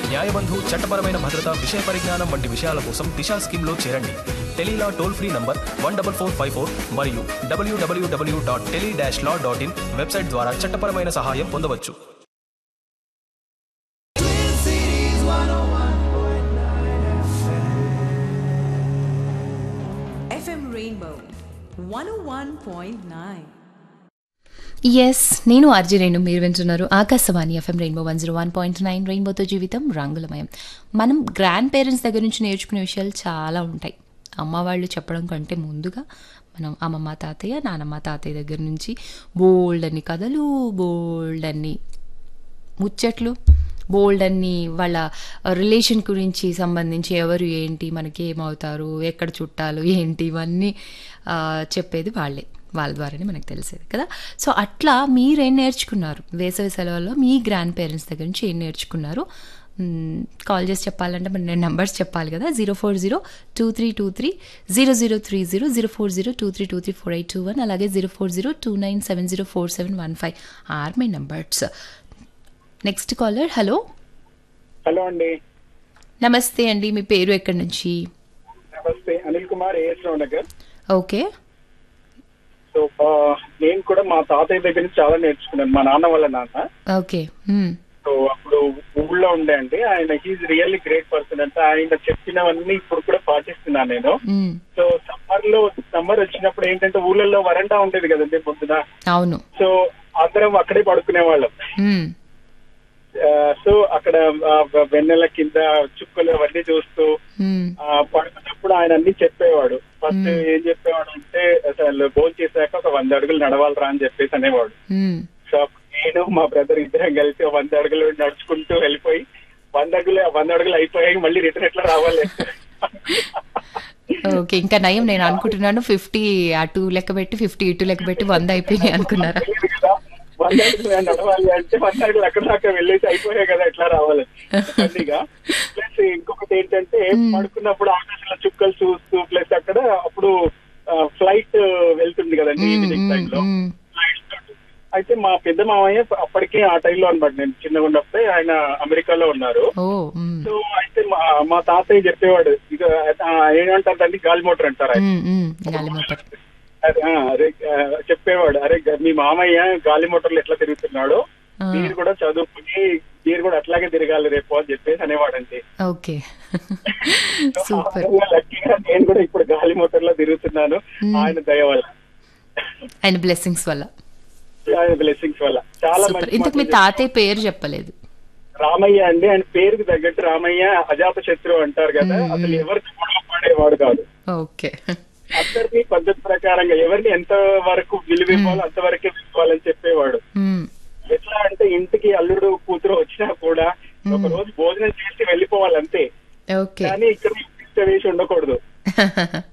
న్యాయబంధు చట్టపరమైన భద్రత విషయ పరిజ్ఞానం వంటి విషయాల కోసం దిశా స్కీమ్లో చేరండి tele law toll free number one double four five four మరియు W W W dot tele dash law dot in website ద్వారా చట్టపరమైన సహాయం పొందవచ్చు FM Rainbow 101.9. ఎస్ నేను ఆర్జీ రేణు మీరు వింటున్నారు Akashvani FM Rainbow one zero one point nine రెయిన్బోతో జీవితం రంగులమయం మనం గ్రాండ్ పేరెంట్స్ దగ్గర నుంచి నేర్చుకునే విషయాలు చాలా ఉంటాయి అమ్మ వాళ్ళు చెప్పడం కంటే ముందుగా మనం అమ్మమ్మ తాతయ్య నానమ్మ తాతయ్య దగ్గర నుంచి బోల్డ్ అన్ని కథలు బోల్డ్ అన్ని ముచ్చట్లు బోల్డ్ అన్ని వాళ్ళ రిలేషన్ గురించి సంబంధించి ఎవరు ఏంటి మనకి ఏమవుతారు ఎక్కడ చుట్టాలు ఏంటి ఇవన్నీ ఆ, చెప్పేది వాళ్ళే వాళ్ళ ద్వారానే మనకు తెలిసేది కదా సో అట్లా మీరేం నేర్చుకున్నారు వేసవి సెలవుల్లో మీ గ్రాండ్ పేరెంట్స్ దగ్గర నుంచి ఏం నేర్చుకున్నారు మ్మ్, కాల్ చేసి చెప్పాలంటే మరి నేను నెంబర్స్ చెప్పాలి కదా zero four zero two three two three zero zero three zero zero four zero two three two three four eight two one అలాగే zero four zero two nine seven zero four seven one five are my numbers next caller hello hello అండి నమస్తే అండి మీ పేరు ఎక్కడి నుంచి నమస్తే Anil Kumar A S Rao Nagar okay so ఆ, నేను కూడా మా తాతయ్య దగ్గర నుంచి చాలా నేర్చుకున్నాను మా నాన్న వాళ్ళ నాన్న ఓకే మ్మ్. సో అప్పుడు ఊళ్ళో ఉండే అండి ఆయన హీజ్ రియల్లీ గ్రేట్ పర్సన్ అంటే ఆయన చెప్పినవన్నీ ఇప్పుడు కూడా పాటిస్తున్నాను నేను మ్మ్. సో సమ్మర్ లో సమ్మర్ వచ్చినప్పుడు ఏంటంటే ఊళ్ళల్లో వరండా ఉండేది కదండి పొద్దున అవును సో అందరం అక్కడే పడుకునే వాళ్ళం మ్మ్. సో అక్కడ ఆ, వెన్నెల కింద చుక్కలు అవన్నీ చూస్తూ మ్మ్. ఆ, పడుకున్నప్పుడు ఆయన అన్ని చెప్పేవాడు ఫస్ట్ ఏం చెప్పేవాడు అంటే అసలు భోజనం చేశాక ఒక వంద అడుగులు నడవాలరా అని చెప్పేసి అనేవాడు మ్మ్. సో అప్పుడు నేను మా బ్రదర్ ఇద్దరం కలిసి ఒక వంద అడుగులు నడుచుకుంటూ వెళ్ళిపోయి వంద అడుగులు వంద అడుగులు అయిపోయాయి మళ్ళీ రిటర్న్ ఎట్లా రావాలి ఓకే ఇంకా నయం నేను అనుకుంటున్నాను ఫిఫ్టీ అటు లెక్క పెట్టి ఫిఫ్టీ ఇటు లెక్క పెట్టి వంద అయిపోయినాయి అనుకున్నారా తెలియదు కదా వంద అడుగులు నడవాలి అంటే వంద అడుగులు అక్కడ దాకా వెళ్ళేసి అయిపోయాయి కదా ఎట్లా రావాలి ఫన్నీగా ప్లస్ ఇంకొకటి ఏంటంటే పడుకున్నప్పుడు ఆకాశంలో చుక్కలు చూస్తూ ప్లస్ అక్కడ అప్పుడు ఫ్లైట్ వెళ్తుంది కదండి ఈవినింగ్ టైంలో మ్మ్. అయితే మా పెద్ద మామయ్య అప్పటికే ఆ టైంలో అనమాట నేను చిన్నగా ఉన్నప్పుడే ఆయన అమెరికాలో ఉన్నారు ఓ మ్మ్. సో అయితే మా మా తాతయ్య చెప్పేవాడు ఇక ఆ, ఏమంటారు దాన్ని గాలి మోటార్ అంటారు ఆయన. మ్మ్. మ్మ్. గాలి మోటార్ అదే, ఆ, అరే ఆ, చెప్పేవాడు అరే గ- మీ మామయ్య గాలి మోటార్లు ఎట్లా తిరుగుతున్నాడు ఆ. మీరు కూడా చదువుకుని మీరు కూడా అట్లాగే తిరగాలి రేపు అని చెప్పేసి అనేవాడండి ఓకే సూపర్ లక్కీగా నేను కూడా ఇప్పుడు గాలి మోటార్ లో తిరుగుతున్నాను ఆయన దయ వల్ల ఆయన బ్లెస్సింగ్స్ వల్ల ఆయన బ్లెస్సింగ్స్ వల్ల చాలా సూపర్ మంచి ఇంతకు మీ మాటలు తాతయ్య పేరు చెప్పలేదు రామయ్య అండి ఆయన పేరుకి తగ్గట్టు రామయ్య అజాత శత్రువు అంటారు కదా అసలు ఎవరికి గొడవ పడేవాడు కాదు ఓకే అందరినీ పద్ధతి ప్రకారంగా ఎవరిని ఎంత వరకు విలువ ఇవ్వాలో అంతవరకే ఇవ్వాలని చెప్పేవాడు మ్మ్. ఎట్లా అంటే ఇంటికి అల్లుడు కూతురు వచ్చినా కూడా ఒక రోజు భోజనం చేసి వెళ్ళిపోవాలి అంతే ఓకే కానీ ఇక్కడ వేసి ఉండకూడదు